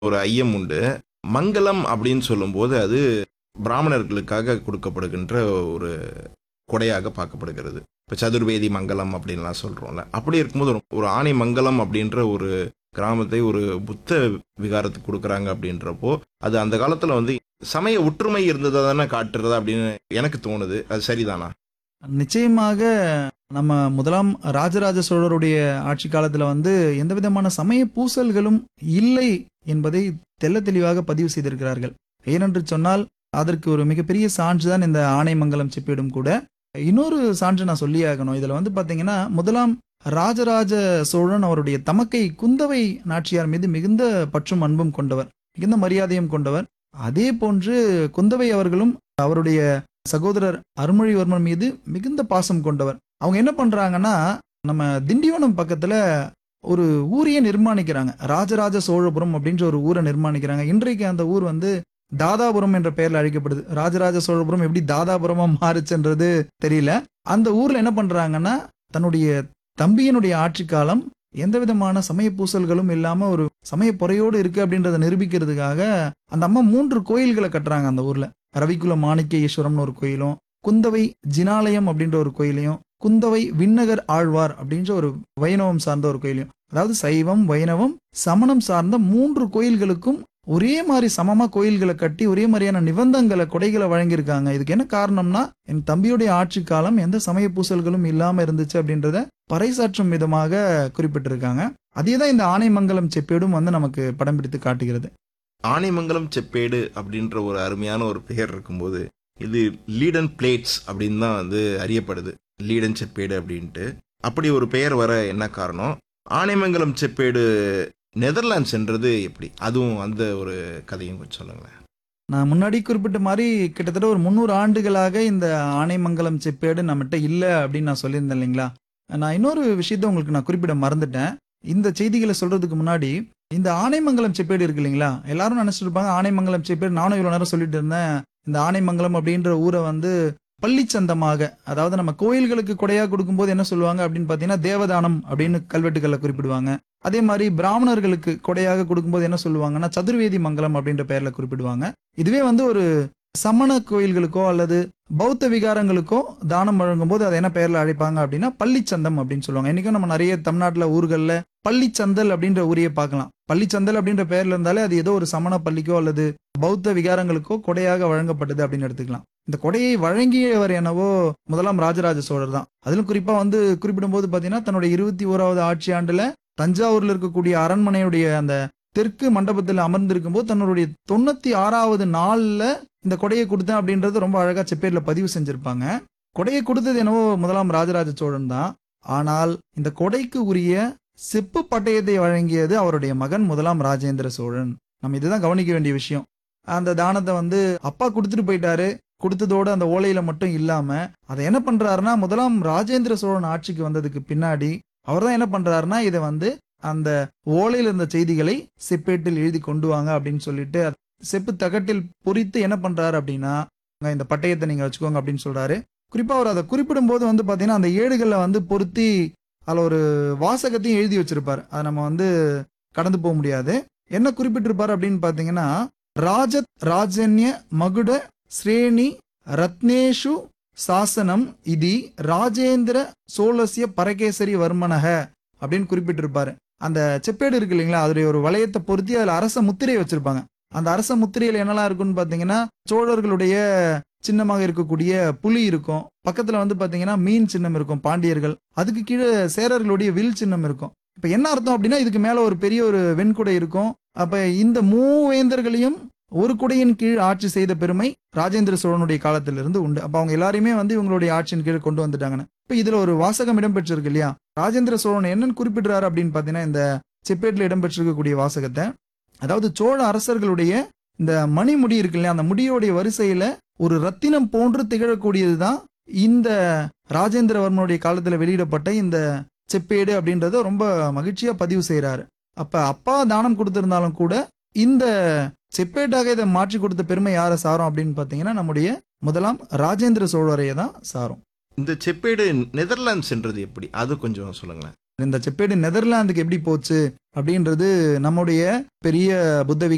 ஒரு ஐயம் உண்டு மங்களம் அப்படின்னு சொல்லும்போது அது பிராமணர்களுக்காக கொடுக்கப்படுகின்ற ஒரு கொடையாக பார்க்கப்படுகிறது இப்போ சதுர்வேதி மங்கலம் அப்படின்லாம் சொல்கிறோம்ல அப்படி இருக்கும்போது ஒரு- ஒரு ஆணை மங்கலம் அப்படின்ற ஒரு கிராமத்தை ஒரு புத்த விகாரத்துக்கு கொடுக்குறாங்க அப்படின்றப்போ அது அந்த காலத்தில் வந்து சமய ஒற்றுமை இருந்ததை தானே காட்டுறதா அப்படின்னு எனக்கு தோணுது அது சரிதானா நிச்சயமாக நம்ம முதலாம் ராஜராஜ சோழருடைய ஆட்சி காலத்துல வந்து எந்த விதமான சமய பூசல்களும் இல்லை என்பதை தெள்ள தெளிவாக பதிவு செய்திருக்கிறார்கள் ஏனென்று சொன்னால் அதற்கு ஒரு மிகப்பெரிய சான்று தான் இந்த ஆனைமங்கலம் செப்பேடும் கூட இன்னொரு சான்று நான் சொல்லி ஆகணும் இதுல வந்து பாத்தீங்கன்னா முதலாம் ராஜராஜ சோழன் அவருடைய தமக்கை குந்தவை நாச்சியார் மீது மிகுந்த பற்றும் அன்பும் கொண்டவர் மிகுந்த மரியாதையும் கொண்டவர் அதே போன்று குந்தவை அவர்களும் அவருடைய சகோதரர் அருள்மொழிவர்மன் மீது மிகுந்த பாசம் கொண்டவர் அவங்க என்ன பண்றாங்கன்னா நம்ம திண்டிவனம் பக்கத்துல ஒரு ஊரையே நிர்மாணிக்கிறாங்க ராஜராஜ சோழபுரம் அப்படின்ற ஒரு ஊரை நிர்மாணிக்கிறாங்க இன்றைக்கு அந்த ஊர் வந்து தாதாபுரம் என்ற பெயர்ல அழைக்கப்படுது ராஜராஜ சோழபுரம் எப்படி தாதாபுரமா மாறுச்சுன்றது தெரியல அந்த ஊர்ல என்ன பண்றாங்கன்னா தன்னுடைய தம்பியினுடைய ஆட்சி காலம் எந்த விதமான சமய பூசல்களும் இல்லாம ஒரு சமய பொறையோடு இருக்கு அப்படின்றத நிரூபிக்கிறதுக்காக அந்த அம்மா மூன்று கோயில்களை கட்டுறாங்க அந்த ஊர்ல ரவிக்குல மாணிக்க ஈஸ்வரம்னு ஒரு கோயிலும் குந்தவை ஜினாலயம் அப்படின்ற ஒரு கோயிலையும் குந்தவை விண்ணகர் ஆழ்வார் அப்படின்ற ஒரு வைணவம் சார்ந்த ஒரு கோயிலையும் அதாவது சைவம் வைணவம் சமணம் சார்ந்த மூன்று கோயில்களுக்கும் ஒரே மாதிரி சமமா கோயில்களை கட்டி ஒரே மாதிரியான நிபந்தங்களை கொடைகளை வழங்கியிருக்காங்க இதுக்கு என்ன காரணம்னா என் தம்பியுடைய ஆட்சி காலம் எந்த சமய பூசல்களும் இல்லாம இருந்துச்சு அப்படின்றத பறைசாற்றும் விதமாக குறிப்பிட்டிருக்காங்க அதே தான் இந்த ஆனைமங்கலம் செப்பேடும் வந்து நமக்கு படம் பிடித்து காட்டுகிறது ஆனைமங்கலம் செப்பேடு அப்படின்ற ஒரு அருமையான ஒரு பெயர் இருக்கும்போது இது லீடன் பிளேட்ஸ் அப்படின்னு தான் வந்து அறியப்படுது லீடன் செப்பேடு அப்படின்ட்டு அப்படி ஒரு பெயர் வர என்ன காரணம் ஆனைமங்கலம் செப்பேடு நெதர்லாண்ட்ஸ் என்றது எப்படி அதுவும் அந்த ஒரு கதையும் கொஞ்சம் சொல்லுங்களேன் நான் முன்னாடி குறிப்பிட்ட மாதிரி கிட்டத்தட்ட ஒரு முந்நூறு ஆண்டுகளாக இந்த ஆனைமங்கலம் செப்பேடு நம்மகிட்ட இல்லை அப்படின்னு நான் சொல்லியிருந்தேன் இல்லைங்களா நான் இன்னொரு விஷயத்த உங்களுக்கு நான் குறிப்பிட மறந்துட்டேன் இந்த செய்திகளை சொல்றதுக்கு முன்னாடி இந்த ஆனைமங்கலம் செப்பேடு இருக்கு இல்லைங்களா எல்லாரும் நினைச்சிட்டு இருப்பாங்க ஆனைமங்கலம் செப்பேடு நானும் இவ்வளவு நேரம் சொல்லிட்டு இருந்தேன் இந்த ஆனைமங்கலம் அப்படின்ற ஊரை வந்து பள்ளிச்சந்தமாக அதாவது நம்ம கோயில்களுக்கு கொடையா கொடுக்கும்போது என்ன சொல்லுவாங்க அப்படின்னு பார்த்தீங்கன்னா தேவதானம் அப்படின்னு கல்வெட்டுக்கள்ல குறிப்பிடுவாங்க அதே மாதிரி பிராமணர்களுக்கு கொடையாக கொடுக்கும்போது என்ன சொல்லுவாங்கன்னா சதுர்வேதி மங்கலம் அப்படின்ற பெயர்ல குறிப்பிடுவாங்க இதுவே வந்து ஒரு சமண கோயில்களுக்கோ அல்லது பௌத்த விகாரங்களுக்கோ தானம் வழங்கும்போது அதை என்ன பெயர்ல அழைப்பாங்க அப்படின்னா பள்ளிச்சந்தம் அப்படின்னு சொல்லுவாங்க இன்னைக்கும் நம்ம நிறைய தமிழ்நாட்டுல ஊர்கள்ல பள்ளிச்சந்தல் அப்படின்ற ஊரையே பார்க்கலாம் பள்ளிச்சந்தல் அப்படின்ற பெயர்ல இருந்தாலே அது ஏதோ ஒரு சமண பள்ளிக்கோ அல்லது பௌத்த விகாரங்களுக்கோ கொடையாக வழங்கப்பட்டது அப்படின்னு எடுத்துக்கலாம் இந்த கொடையை வழங்கியவர் என்னவோ முதலாம் ராஜராஜ சோழர் தான் அதிலும் குறிப்பா வந்து குறிப்பிடும்போது பாத்தீங்கன்னா தன்னுடைய இருபத்தி ஓராவது ஆட்சி ஆண்டுல தஞ்சாவூர்ல இருக்கக்கூடிய அரண்மனையுடைய அந்த தெற்கு மண்டபத்தில் அமர்ந்திருக்கும் போது தன்னுடைய தொண்ணூத்தி ஆறாவது நாள்ல இந்த கொடையை கொடுத்தேன் அப்படின்றது ரொம்ப அழகா செப்பேர்ல பதிவு செஞ்சிருப்பாங்க கொடையை கொடுத்தது என்னவோ முதலாம் ராஜராஜ சோழன் தான் ஆனால் இந்த கொடைக்கு உரிய செப்பு பட்டயத்தை வழங்கியது அவருடைய மகன் முதலாம் ராஜேந்திர சோழன் நம்ம இதுதான் கவனிக்க வேண்டிய விஷயம் அந்த தானத்தை வந்து அப்பா கொடுத்துட்டு போயிட்டாரு கொடுத்ததோட அந்த ஓலையில மட்டும் இல்லாம அதை என்ன பண்றாருன்னா முதலாம் ராஜேந்திர சோழன் ஆட்சிக்கு வந்ததுக்கு பின்னாடி அவர் தான் என்ன பண்றாருன்னா இதை வந்து அந்த ஓலையில் இருந்த செய்திகளை செப்பேட்டில் எழுதி கொண்டு வாங்க அப்படின்னு சொல்லிட்டு அது செப்பு தகட்டில் பொறித்து என்ன பண்றாரு அப்படின்னா "இங்க இந்த பட்டயத்தை நீங்க வச்சுக்கோங்க அப்படின்னு சொல்றாரு குறிப்பா அவர் அதை குறிப்பிடும் போது வந்து பாத்தீங்கன்னா அந்த ஏடுகள்ல வந்து பொருத்தி அதுல ஒரு வாசகத்தையும் எழுதி வச்சிருப்பார் அதை நம்ம வந்து கடந்து போக முடியாது என்ன குறிப்பிட்டிருப்பார் அப்படின்னு பாத்தீங்கன்னா ராஜத் ராஜன்ய மகுட ஸ்ரேணி ரத்னேஷு சாசனம் இதி ராஜேந்திர சோழசிய பரகேசரி வர்மனக அப்படின்னு குறிப்பிட்டிருப்பாரு அந்த செப்பேடு இருக்கு இல்லைங்களா அதோடைய ஒரு வளையத்தை பொருத்தி அதுல அரச முத்திரை வச்சிருப்பாங்க அந்த அரச முத்திரையில என்னெல்லாம் இருக்குன்னு பாத்தீங்கன்னா சோழர்களுடைய சின்னமாக இருக்கக்கூடிய புலி இருக்கும் பக்கத்துல வந்து பாத்தீங்கன்னா மீன் சின்னம் இருக்கும் பாண்டியர்கள் அதுக்கு கீழே சேரர்களுடைய வில் சின்னம் இருக்கும் இப்ப என்ன அர்த்தம் அப்படின்னா இதுக்கு மேல ஒரு பெரிய ஒரு வெண்குடை இருக்கும் அப்ப இந்த மூவேந்தர்களையும் ஒரு குடையின் கீழ் ஆட்சி செய்த பெருமை ராஜேந்திர சோழனுடைய காலத்திலிருந்து உண்டு அப்ப அவங்க எல்லாரையுமே வந்து இவங்களுடைய ஆட்சியின் கீழ் கொண்டு வந்துட்டாங்கன்னு இப்ப இதுல ஒரு வாசகம் இடம்பெற்றிருக்கு இல்லையா ராஜேந்திர சோழன் என்னன்னு குறிப்பிடுறாரு அப்படின்னு பாத்தீங்கன்னா இந்த செப்பேட்ல இடம்பெற்றிருக்கக்கூடிய வாசகத்தை அதாவது சோழ அரசர்களுடைய இந்த மணிமுடி இருக்கு இல்லையா அந்த முடியோடைய வரிசையில ஒரு ரத்தினம் போன்று திகழக்கூடியதுதான் இந்த ராஜேந்திரவர்மனுடைய காலத்துல வெளியிடப்பட்ட இந்த செப்பேடு அப்படின்றத ரொம்ப மகிழ்ச்சியா பதிவு செய்யறாரு அப்ப அப்பா தானம் கொடுத்திருந்தாலும் கூட இந்த செப்பேட்டாக இதை மாற்றி கொடுத்த பெருமை யாரை சாரும் அப்படின்னு பாத்தீங்கன்னா நம்முடைய முதலாம் ராஜேந்திர சோழரையை தான் சாரும் இந்த செப்பேடு நெதர்லாண்ட்ஸ் என்றது எப்படி அது கொஞ்சம் சொல்லுங்களேன் இந்த செப்பேடு நெதர்லாந்துக்கு எப்படி போச்சு அப்படின்றது நம்முடைய பெரிய புத்த